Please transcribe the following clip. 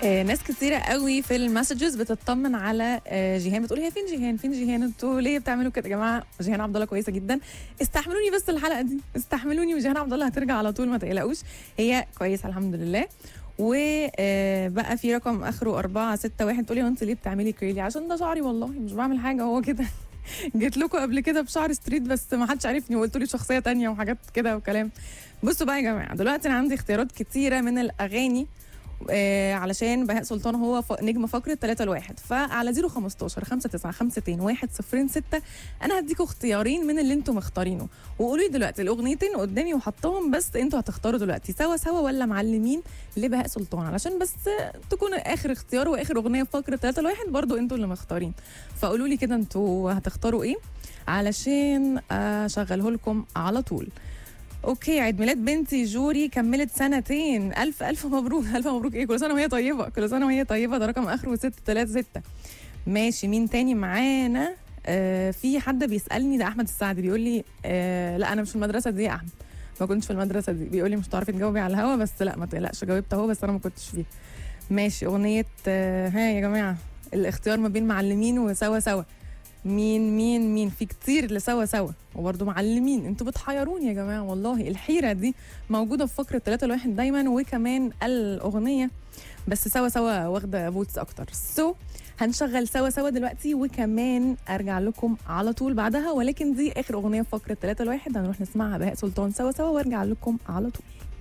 آه، ناس كتيرة قوي في المسجز بتطمن على آه، جيهان بتقول هي فين جيهان فين جيهان انتوا ليه بتعملوا كده يا جماعه جيهان عبد الله كويسه جدا استحملوني بس الحلقه دي استحملوني وجيهان عبد الله هترجع على طول ما تقلقوش هي كويسه الحمد لله وبقى في رقم اخره 4 6 1 تقولي هو انت ليه بتعملي كريلي عشان ده شعري والله مش بعمل حاجه هو كده جيت لكم قبل كده بشعر ستريت بس ما حدش عرفني وقلت لي شخصيه تانية وحاجات كده وكلام بصوا بقى يا جماعه دلوقتي انا عندي اختيارات كتيره من الاغاني آه علشان بهاء سلطان هو ف... نجم فقره 3 لواحد فعلى 015 59 52 1 0 6 انا هديكوا اختيارين من اللي انتم مختارينه وقولوا لي دلوقتي الاغنيتين قدامي وحطهم بس انتوا هتختاروا دلوقتي سوا سوا ولا معلمين لبهاء سلطان علشان بس تكون اخر اختيار واخر اغنيه في فقره 3 لواحد برضو انتوا اللي مختارين فقولوا لي كده انتوا هتختاروا ايه علشان اشغله لكم على طول اوكي عيد ميلاد بنتي جوري كملت سنتين الف الف مبروك الف مبروك ايه كل سنه وهي طيبه كل سنه وهي طيبه ده رقم اخره 636 ماشي مين تاني معانا آه في حد بيسالني ده احمد السعدي بيقول لي آه لا انا مش في المدرسه دي يا احمد ما كنتش في المدرسه دي بيقول لي مش هتعرفي تجاوبي على الهوا بس لا ما تقلقش جاوبت اهو بس انا ما كنتش فيه ماشي اغنيه آه ها يا جماعه الاختيار ما بين معلمين وسوا سوا مين مين مين في كتير لسوا سوا وبرضه معلمين انتوا بتحيروني يا جماعه والله الحيره دي موجوده في فقره 3 لواحد دايما وكمان الاغنيه بس سوا سوا واخده فوتس اكتر سو so, هنشغل سوا سوا دلوقتي وكمان ارجع لكم على طول بعدها ولكن دي اخر اغنيه في فقره 3 لواحد هنروح نسمعها بهاء سلطان سوا سوا وارجع لكم على طول